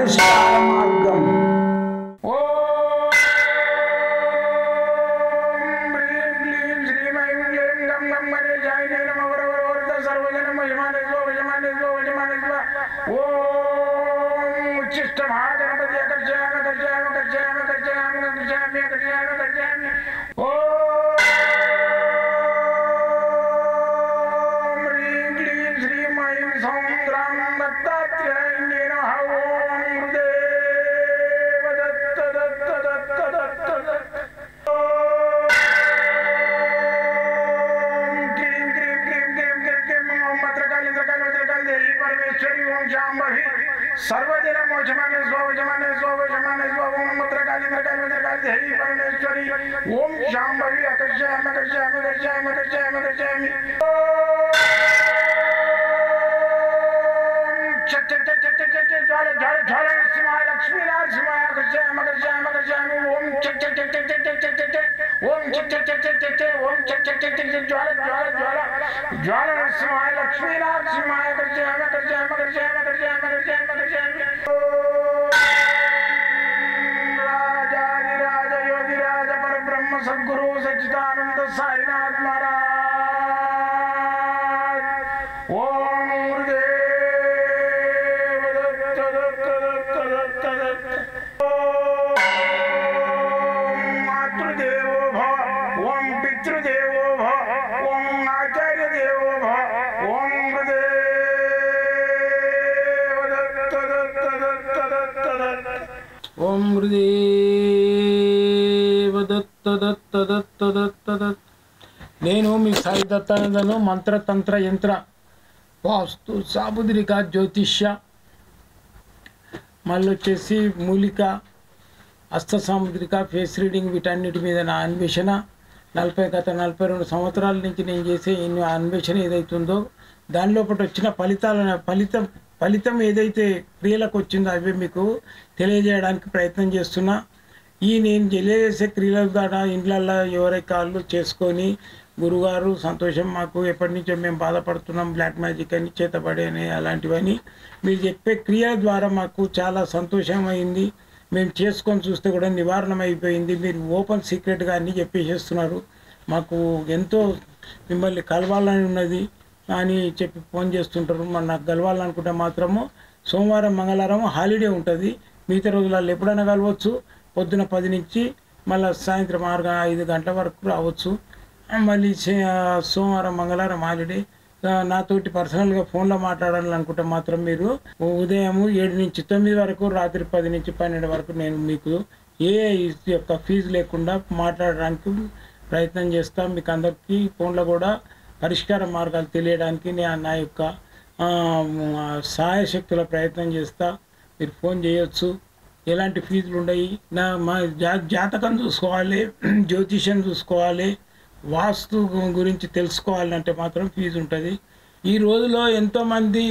పరిష్కార మార్గం ఓం హ్రీం క్లీం శ్రీం ఐం క్లీం గం గం గణే జాయ జయ నమ వర వర వరద సర్వజనం యజమానే స్వ యజమానే స్వ యజమానే స్వ ఓం ఉచ్చిష్ట మహాగణపతి అకర్షయామ కర్షయామ కర్షయామ కర్షయామ కర్షయామి కర్షయామ కర్షయామి ఓం హ్రీం క్లీం శ్రీం ఐం సౌం గ్రాం దత్తాత్రేయ నమః ఓం హృదేవ దత్త దత్త దత్త దత్త దత్త ఓం క్లీం క్లీం క్లీం క్లీం క్లీం క్లీం ఓం భద్రకాళి ఇంద్రకాళి వజ్రకాళి దేవి పరమేశ్వరి ఓం శాంభవి సర్వదిన మోచమానే స్వవచమానే స్వవచమానే స్వ ఓం భద్రకాళి ఇంద్రకాళి వజ్రకాళి దేవి పరమేశ్వరి ఓం శాంభవి అకర్షయామ కర్షయామ కర్షయామ కర్షయామ కర్షయామి చ చ చ చ చ చ చ జ్వాల జ్వాల జ్వాల నరసింహాయ లక్ష్మీ నరసింహాయ కర్షయామ కర్షయామ కర్షయామి ఓం చ చ చ చ చ చ చ చ చ ఓం చ చ చ చ చ చ ఓం చ చ చ చ చ జ్వాల జ్వాల జ్వాల జ్వాల నరసింహాయ లక్ష్మీ నరసింహాయ కర్షయామ కర్షయామ కర్షయామ కర్షయామ కర్షయామ కర్షయామి రాజాదిరాజ యోగిరాజ పరబ్రహ్మ సద్గురు సచ్చిదానంద సాయినాథ్ మహారాజ్ ఓం గురుదేవ దత్త దత్త దత్త దత్త దత్త. ఓం మాతృదేవో భవ ఓం పితృదేవో భవ ఓం ఆచార్య దేవో భవ ఓం గురుదేవ దత్త దత్త దత్త దత్త దత్త. ఓం హృదేవ దత్త దత్త దత్త దత్త దత్త నేను మీ సాయి దత్తానందను మంత్రతంత్ర యంత్ర వాస్తు సాముద్రిక జ్యోతిష్య మళ్ళీ వచ్చేసి మూలిక హస్త సాముద్రిక ఫేస్ రీడింగ్ వీటన్నిటి మీద నా అన్వేషణ నలభై గత నలభై రెండు సంవత్సరాల నుంచి నేను చేసే ఇన్ని అన్వేషణ ఏదైతుందో దానిలో ఒకటి వచ్చిన ఫలితాల ఫలితం ఫలితం ఏదైతే క్రియలకు వచ్చిందో అవి మీకు తెలియజేయడానికి ప్రయత్నం చేస్తున్నా ఈ నేను తెలియజేసే క్రియల ద్వారా ఇండ్లల్లో ఎవరై కాళ్ళు చేసుకొని గురుగారు సంతోషం మాకు ఎప్పటి నుంచో మేము బాధపడుతున్నాం బ్లాక్ మ్యాజిక్ అని చేతబడి అని అలాంటివని మీరు చెప్పే క్రియల ద్వారా మాకు చాలా సంతోషం అయింది మేము చేసుకొని చూస్తే కూడా నివారణ అయిపోయింది మీరు ఓపెన్ సీక్రెట్గా అన్నీ చెప్పేసేస్తున్నారు మాకు ఎంతో మిమ్మల్ని కలవాలని ఉన్నది అని చెప్పి ఫోన్ చేస్తుంటారు మరి నాకు కలవాలనుకుంటే మాత్రము సోమవారం మంగళవారం హాలిడే ఉంటుంది మిగతా రోజులలో ఎప్పుడైనా కలవచ్చు పొద్దున పది నుంచి మళ్ళీ సాయంత్రం ఆరు గ- ఐదు గంటల వరకు రావచ్చు మళ్ళీ శే- సోమవారం మంగళవారం హాలిడే ఆ, నాతోటి పర్సనల్గా ఫోన్లో మాట్లాడాలనుకుంటే మాత్రం మీరు ఉదయం ఏడు నుంచి తొమ్మిది వరకు రాత్రి పది నుంచి పన్నెండు వరకు నేను మీకు ఏ యొక్క ఫీజు లేకుండా మాట్లాడడానికి ప్రయత్నం చేస్తా మీకు అందరికీ ఫోన్లో కూడా పరిష్కార మార్గాలు తెలియడానికి నేను నా యొక్క ఆ, సహాయ శక్తుల ప్రయత్నం చేస్తా మీరు ఫోన్ చేయొచ్చు ఎలాంటి ఫీజులు ఉన్నాయి నా మా జా జాతకం చూసుకోవాలి జ్యోతిష్యం చూసుకోవాలి వాస్తు గు- గురించి తెలుసుకోవాలంటే మాత్రం ఫీజు ఉంటుంది ఈ రోజులో ఎంతోమంది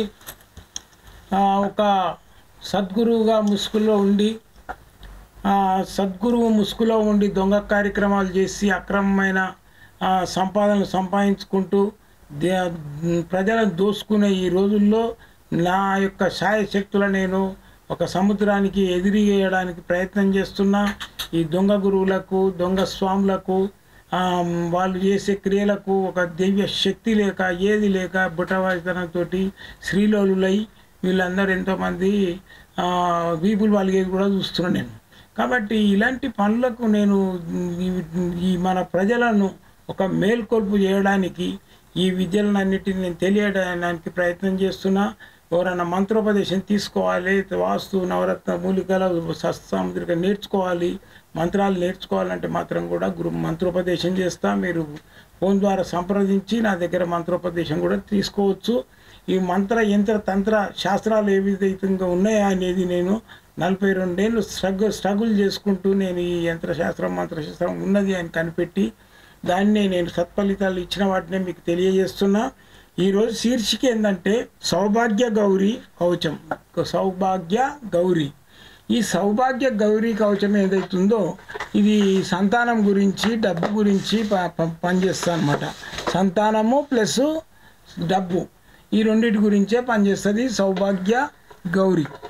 ఆ, ఒక సద్గురువుగా ముసుగులో ఉండి ఆ, సద్గురువు ముసుగులో ఉండి దొంగ కార్యక్రమాలు చేసి అక్రమమైన ఆ, సంపాదనలు సంపాదించుకుంటూ దే ప్రజలను దోసుకునే ఈ రోజుల్లో నా యొక్క శాయశక్తుల నేను ఒక సముద్రానికి ఎదిరిగేయడానికి ప్రయత్నం చేస్తున్నా ఈ దొంగ గురువులకు దొంగ స్వాములకు ఆ, వాళ్ళు చేసే క్రియలకు ఒక దివ్య శక్తి లేక ఏది లేక బుటవాయితనంతో శ్రీలోలులై వీళ్ళందరూ ఎంతోమంది ఆ, వీపులు వాళ్ళగేది కూడా చూస్తున్నాను నేను కాబట్టి ఇలాంటి పనులకు నేను ఈ- ఈ మన ప్రజలను ఒక మేల్కొల్పు చేయడానికి ఈ విద్యలన్నిటిని నేను తెలియడానికి ప్రయత్నం చేస్తున్నా ఎవరైనా మంత్రోపదేశం తీసుకోవాలి వాస్తు నవరత్న మూలికల సముద్రిక నేర్చుకోవాలి మంత్రాలు నేర్చుకోవాలంటే మాత్రం కూడా గురు మంత్రోపదేశం చేస్తా మీరు ఫోన్ ద్వారా సంప్రదించి నా దగ్గర మంత్రోపదేశం కూడా తీసుకోవచ్చు ఈ మంత్ర యంత్ర తంత్ర శాస్త్రాలు ఏ విధంగా ఉన్నాయా అనేది నేను నలభై రెండేళ్ళు స్ట్రగుల్ స్ట్రగుల్ చేసుకుంటూ నేను ఈ యంత్రశాస్త్రం మంత్రశాస్త్రం ఉన్నది అని కనిపెట్టి దాన్నే నేను సత్ఫలితాలు ఇచ్చిన వాటినే మీకు తెలియజేస్తున్నా ఈరోజు శీర్షిక ఏంటంటే సౌభాగ్య గౌరీ కవచం సౌభాగ్య గౌరీ ఈ సౌభాగ్య గౌరీ కవచం ఏదైతుందో ఇది సంతానం గురించి డబ్బు గురించి ప- ప- పనిచేస్తుంది అనమాట సంతానము ప్లస్ డబ్బు ఈ రెండింటి గురించే పనిచేస్తుంది సౌభాగ్య గౌరీ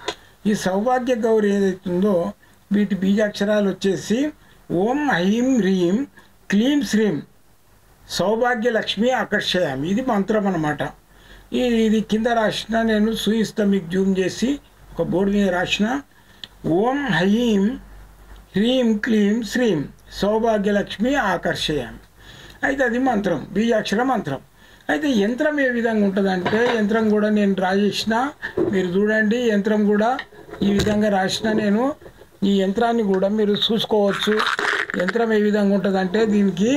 ఈ సౌభాగ్య గౌరి ఏదైతుందో వీటి బీజాక్షరాలు వచ్చేసి ఓం ఐం హ్రీం క్లీం శ్రీం సౌభాగ్య లక్ష్మి ఆకర్షయామి ఇది మంత్రం అనమాట ఇది కింద రాసిన నేను సూయిస్తా మీకు జూమ్ చేసి ఒక బోర్డు మీద రాసిన ఓం హీం హ్రీం క్లీం శ్రీం సౌభాగ్యలక్ష్మి ఆకర్షయామి అయితే అది మంత్రం బీజాక్షర మంత్రం అయితే యంత్రం ఏ విధంగా ఉంటుందంటే యంత్రం కూడా నేను డ్రా చేసిన మీరు చూడండి యంత్రం కూడా ఈ విధంగా రాసిన నేను ఈ యంత్రాన్ని కూడా మీరు చూసుకోవచ్చు యంత్రం ఏ విధంగా ఉంటుందంటే దీనికి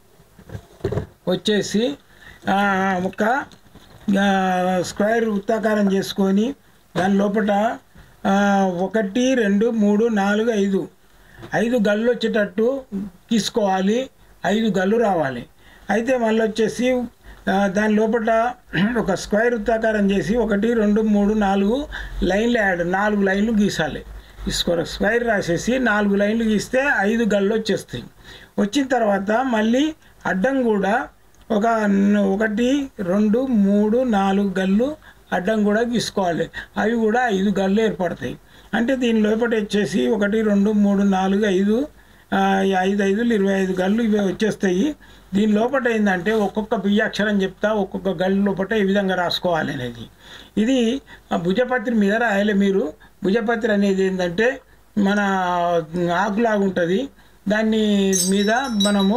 వచ్చేసి ఆ, ఒక ఆ, స్క్వేర్ వృత్తాకారం చేసుకొని దాని లోపల ఆ, ఒకటి రెండు మూడు నాలుగు ఐదు ఐదు గళ్ళు వచ్చేటట్టు తీసుకోవాలి ఐదు గళ్ళు రావాలి అయితే మళ్ళీ వచ్చేసి ఆ, దాని లోపల ఒక స్క్వేర్ వృత్తాకారం చేసి ఒకటి రెండు మూడు నాలుగు లైన్లు యాడ్ నాలుగు లైన్లు గీసాలి ఈ స్క్వేర్ స్క్వేర్ రాసేసి నాలుగు లైన్లు గీస్తే ఐదు గళ్ళు వచ్చేస్తాయి వచ్చిన తర్వాత మళ్ళీ అడ్డం కూడా ఒక న- ఒకటి రెండు మూడు నాలుగు గళ్ళు అడ్డం కూడా గీసుకోవాలి అవి కూడా ఐదు గళ్ళు ఏర్పడతాయి అంటే దీని లోపల వచ్చేసి ఒకటి రెండు మూడు నాలుగు ఐదు ఆ, ఈ ఐదు ఐదులు ఇరవై ఐదు గళ్ళు ఇవే వచ్చేస్తాయి దీని లోపల ఏంటంటే ఒక్కొక్క బియ్యాక్షరం చెప్తా ఒక్కొక్క గళ్ళు లోపల ఈ విధంగా రాసుకోవాలి అనేది ఇది ఆ భుజపత్రి మీద రాయాలి మీరు భుజపత్రి అనేది ఏంటంటే మన ఆకులాగా ఉంటుంది దాన్ని మీద మనము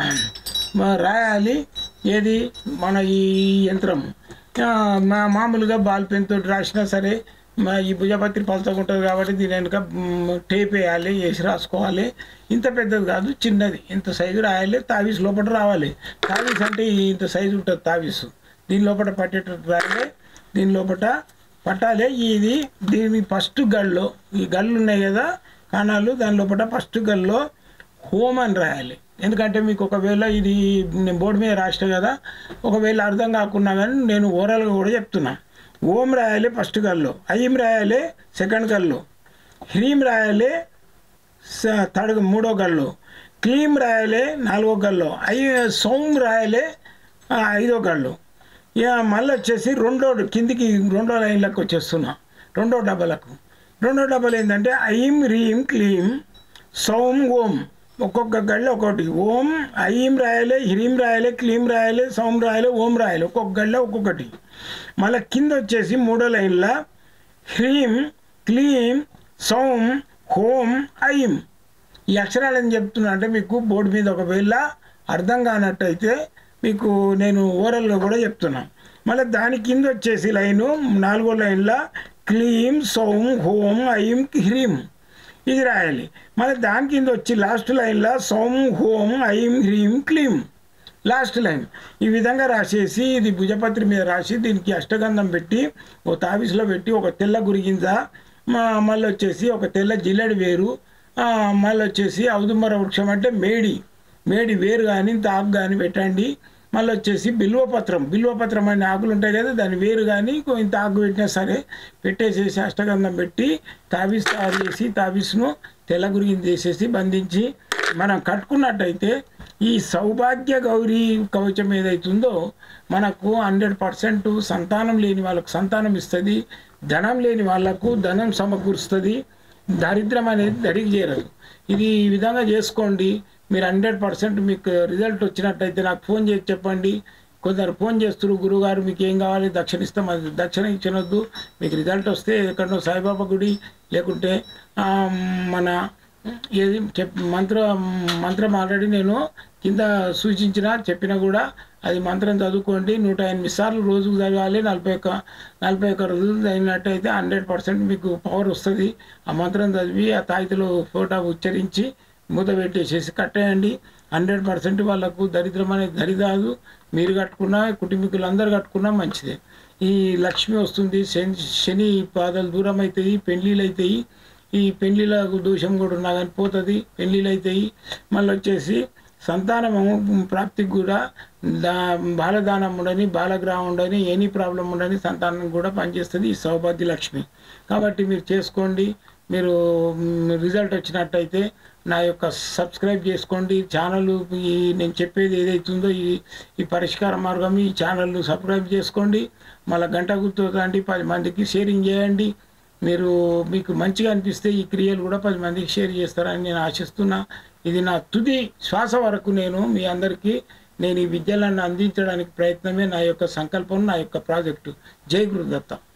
మ- రాయాలి ఏది మన ఈ యంత్రం ఆ, మా మామూలుగా బాల్ పెన్ తోటి రాసినా సరే మా ఈ భుజపత్రి పలచగా ఉంటుంది కాబట్టి దీని వెనుక మ్, టేప్ వేయాలి వేసి రాసుకోవాలి ఇంత పెద్దది కాదు చిన్నది ఇంత సైజు రాయాలి తావీస్ లోపల రావాలి తావీస్ అంటే ఈ ఇంత సైజు ఉంటుంది తావీసు దీని లోపల పట్టేటట్టు రాయాలి దీని లోపల పట్టాలి ఇది దీని ఫస్ట్ గల్లో ఈ గళ్ళు ఉన్నాయి కదా కాణాలు దాని లోపల ఫస్ట్ గల్లో హోమ్ అని రాయాలి ఎందుకంటే మీకు ఒకవేళ ఇది నేను బోర్డు మీద రాసిన కదా ఒకవేళ అర్థం కాకున్నా కానీ నేను ఓవరాల్గా కూడా చెప్తున్నా ఓం రాయాలి ఫస్ట్ గల్లో అయ్యం రాయాలి సెకండ్ గల్లో హ్రీం రాయాలి స- థర్డ్ మూడో గల్లో క్లీం రాయాలి నాలుగో గల్లో అయ్యి సౌం రాయాలి ఆ, ఐదో గళ్ళు ఇక మళ్ళీ వచ్చేసి రెండో కిందికి రెండో లైన్లకు వచ్చేస్తున్నా రెండో డబ్బలకు రెండో డబ్బలు ఏంటంటే ఐం రీం క్లీం సౌం ఓం ఒక్కొక్క గళ్ళు ఒక్కొక్కటి ఓం ఐం రాయాలి హ్రీం రాయాలి క్లీం రాయాలి సౌం రాయాలి ఓం రాయాలి ఒక్కొక్క గళ్ళ ఒక్కొక్కటి మళ్ళీ కింద వచ్చేసి మూడో లైన్లో హ్రీం క్లీం సౌం హోం ఐం ఈ అక్షరాలు ఏం చెప్తున్నా అంటే మీకు బోర్డు మీద ఒకవేళ అర్థం కానట్టయితే మీకు నేను ఓరల్గా కూడా చెప్తున్నా మళ్ళీ దాని కింద వచ్చేసి లైను నాలుగో లైన్లో క్లీం సౌం హోం ఐం హ్రీం ఇది రాయాలి మళ్ళీ దాని కింద వచ్చి లాస్ట్ లైన్లో సౌం హోం ఐం హ్రీం క్లీం లాస్ట్ లైన్ ఈ విధంగా రాసేసి ఇది భుజపత్రి మీద రాసి దీనికి అష్టగంధం పెట్టి ఓ తావిసులో పెట్టి ఒక తెల్ల గురిగింజ మా- మళ్ళీ వచ్చేసి ఒక తెల్ల జిల్లడి వేరు ఆ, మళ్ళీ వచ్చేసి ఔదుమర వృక్షం అంటే మేడి మేడి వేరు కానీ ఇంత ఆకు కానీ పెట్టండి మళ్ళీ వచ్చేసి బిల్వపత్రం బిల్వపత్రం అనే ఆకులు ఉంటాయి కదా దాని వేరు కానీ ఇంత ఆకు పెట్టినా సరే పెట్టేసేసి అష్టగంధం పెట్టి తావిస్ తయారు చేసి తావిస్ను తెల్ల గురిగింజ చేసేసి బంధించి మనం కట్టుకున్నట్టయితే ఈ సౌభాగ్య గౌరీ కవచం ఏదైతుందో మనకు హండ్రెడ్ పర్సెంట్ సంతానం లేని వాళ్ళకు సంతానం ఇస్తుంది ధనం లేని వాళ్ళకు ధనం సమకూరుస్తుంది దారిద్రం అనేది దడికి చేరదు ఇది ఈ విధంగా చేసుకోండి మీరు హండ్రెడ్ పర్సెంట్ మీకు రిజల్ట్ వచ్చినట్టయితే నాకు ఫోన్ చేసి చెప్పండి కొందరు ఫోన్ చేస్తారు గురుగారు మీకు ఏం కావాలి దక్షిణ ఇస్తాం అది దక్షిణ ఇచ్చినొద్దు మీకు రిజల్ట్ వస్తే ఎక్కడో సాయిబాబా గుడి లేకుంటే ఆ, మన ఏది చెప్ మంత్ర మంత్రం ఆల్రెడీ నేను కింద సూచించిన చెప్పినా కూడా అది మంత్రం చదువుకోండి నూట ఎనిమిది సార్లు రోజుకు చదవాలి నలభై ఒక్క నలభై ఒక్క రోజులు చదివినట్టయితే హండ్రెడ్ పర్సెంట్ మీకు పవర్ వస్తుంది ఆ మంత్రం చదివి ఆ తాయితలో ఫోటో ఉచ్చరించి మూత పెట్టేసేసి కట్టేయండి హండ్రెడ్ పర్సెంట్ వాళ్ళకు దరిద్రం అనేది దరిదాదు మీరు కట్టుకున్నా కుటుంబీకులు అందరు కట్టుకున్నా మంచిదే ఈ లక్ష్మి వస్తుంది శని శని పాదాలు దూరం అవుతాయి పెళ్ళిళ్ళు అవుతాయి ఈ పెళ్ళిళ్ళ దోషం కూడా ఉన్నా కానీ పోతుంది పెళ్ళిళ్ళు అవుతాయి మళ్ళీ వచ్చేసి సంతానము ప్రాప్తికి కూడా దా బాలదానం ఉండని బాలగ్రహం ఉండని ఎనీ ప్రాబ్లం ఉండని సంతానం కూడా పనిచేస్తుంది ఈ సౌభాగ్య లక్ష్మి కాబట్టి మీరు చేసుకోండి మీరు మ్, రిజల్ట్ వచ్చినట్టయితే నా యొక్క సబ్స్క్రైబ్ చేసుకోండి ఛానల్ ఈ నేను చెప్పేది ఏదైతుందో ఈ ఈ పరిష్కార మార్గం ఈ ఛానల్ను సబ్స్క్రైబ్ చేసుకోండి మళ్ళీ గంట గుర్తుందండి పది మందికి షేరింగ్ చేయండి మీరు మీకు మంచిగా అనిపిస్తే ఈ క్రియలు కూడా పది మందికి షేర్ చేస్తారని నేను ఆశిస్తున్నా ఇది నా తుది శ్వాస వరకు నేను మీ అందరికీ నేను ఈ విద్యలను అందించడానికి ప్రయత్నమే నా యొక్క సంకల్పం నా యొక్క ప్రాజెక్టు జై గురుదత్త